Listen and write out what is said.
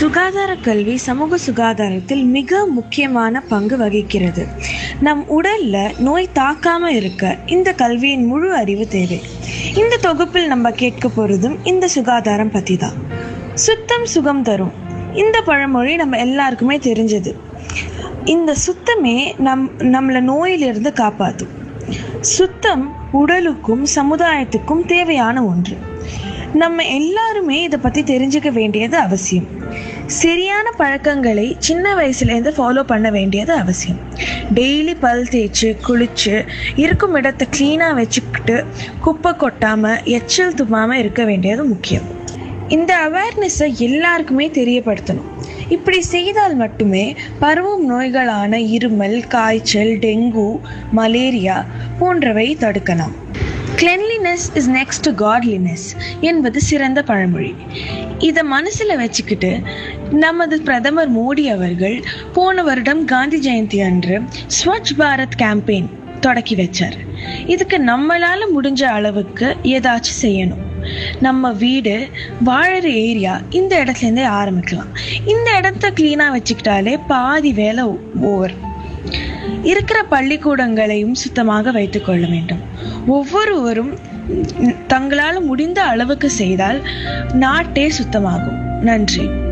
சுகாதார கல்வி சமூக சுகாதாரத்தில் மிக முக்கியமான பங்கு வகிக்கிறது நம் உடல்ல நோய் தாக்காம இருக்க இந்த கல்வியின் முழு அறிவு தேவை இந்த தொகுப்பில் நம்ம கேட்க போறதும் இந்த சுகாதாரம் பத்தி தான் சுத்தம் சுகம் தரும் இந்த பழமொழி நம்ம எல்லாருக்குமே தெரிஞ்சது இந்த சுத்தமே நம் நம்மளை நோயிலிருந்து காப்பாற்றும் சுத்தம் உடலுக்கும் சமுதாயத்துக்கும் தேவையான ஒன்று நம்ம எல்லாருமே இதை பற்றி தெரிஞ்சுக்க வேண்டியது அவசியம் சரியான பழக்கங்களை சின்ன வயசுலேருந்து ஃபாலோ பண்ண வேண்டியது அவசியம் டெய்லி பல் தேய்ச்சி குளிச்சு இருக்கும் இடத்த க்ளீனாக வச்சுக்கிட்டு குப்பை கொட்டாமல் எச்சில் தும்மாமல் இருக்க வேண்டியது முக்கியம் இந்த அவேர்னஸை எல்லாருக்குமே தெரியப்படுத்தணும் இப்படி செய்தால் மட்டுமே பரவும் நோய்களான இருமல் காய்ச்சல் டெங்கு மலேரியா போன்றவை தடுக்கலாம் cleanliness is next to godliness என்பது சிறந்த பழமொழி இதை மனசில் வச்சுக்கிட்டு நமது பிரதமர் மோடி அவர்கள் போன வருடம் காந்தி ஜெயந்தி அன்று ஸ்வச் பாரத் கேம்பெயின் தொடக்கி வச்சார் இதுக்கு நம்மளால முடிஞ்ச அளவுக்கு ஏதாச்சும் செய்யணும் நம்ம வீடு வாழற ஏரியா இந்த இடத்துலேருந்தே ஆரம்பிக்கலாம் இந்த இடத்த க்ளீனாக வச்சுக்கிட்டாலே பாதி வேலை ஓவர் இருக்கிற பள்ளிக்கூடங்களையும் சுத்தமாக வைத்துக்கொள்ள வேண்டும் ஒவ்வொருவரும் தங்களால் முடிந்த அளவுக்கு செய்தால் நாட்டே சுத்தமாகும் நன்றி